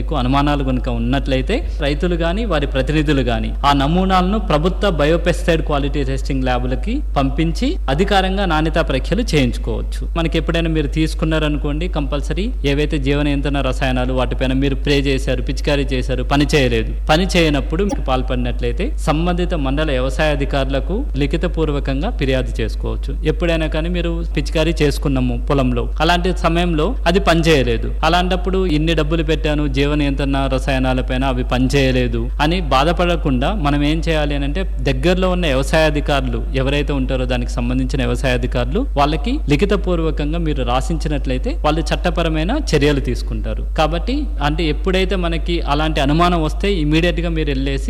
మీకు అనుమానాలు కనుక ఉన్నట్లయితే రైతులు గాని వారి ప్రతినిధులు గాని ఆ నమూనాలను ప్రభుత్వ బయోపెస్టైడ్ క్వాలిటీ టెస్టింగ్ ల్యాబ్లకి పంపించి అధికారంగా నాణ్యతా పరీక్షలు చేయించుకోవచ్చు మనకి ఎప్పుడైనా మీరు తీసుకున్నారనుకోండి కంపల్సరీ ఏవైతే జీవ నియంత్రణ రసాయనాలు వాటిపైన మీరు స్ప్రే చేశారు పిచికారీ చేశారు పని చేయలేదు పని చేయనప్పుడు మీకు పాల్పడినట్లయితే సంబంధిత మండల వ్యవసాయ అధికారులకు లిఖిత పూర్వకంగా ఫిర్యాదు చేసుకోవచ్చు ఎప్పుడైనా కానీ మీరు పిచికారీ చేసుకున్నాము పొలంలో అలాంటి సమయంలో అది పని చేయలేదు అలాంటప్పుడు ఇన్ని డబ్బులు పెట్టాను జీవ నియంత్రణ రసాయనాలపైన అవి పని చేయలేదు అని బాధపడకుండా మనం ఏం చేయాలి అని అంటే దగ్గరలో ఉన్న వ్యవసాయ అధికారులు ఎవరైతే ఉంటారో దానికి సంబంధించిన వ్యవసాయ అధికారులు వాళ్ళకి లిఖిత పూర్వకంగా మీరు రాసించినట్లయితే వాళ్ళు చట్టపరమైన చర్యలు తీసుకుంటారు కాబట్టి అంటే ఎప్పుడైతే మనకి అలాంటి అనుమానం వస్తే ఇమీడియట్ గా మీరు వెళ్ళేసి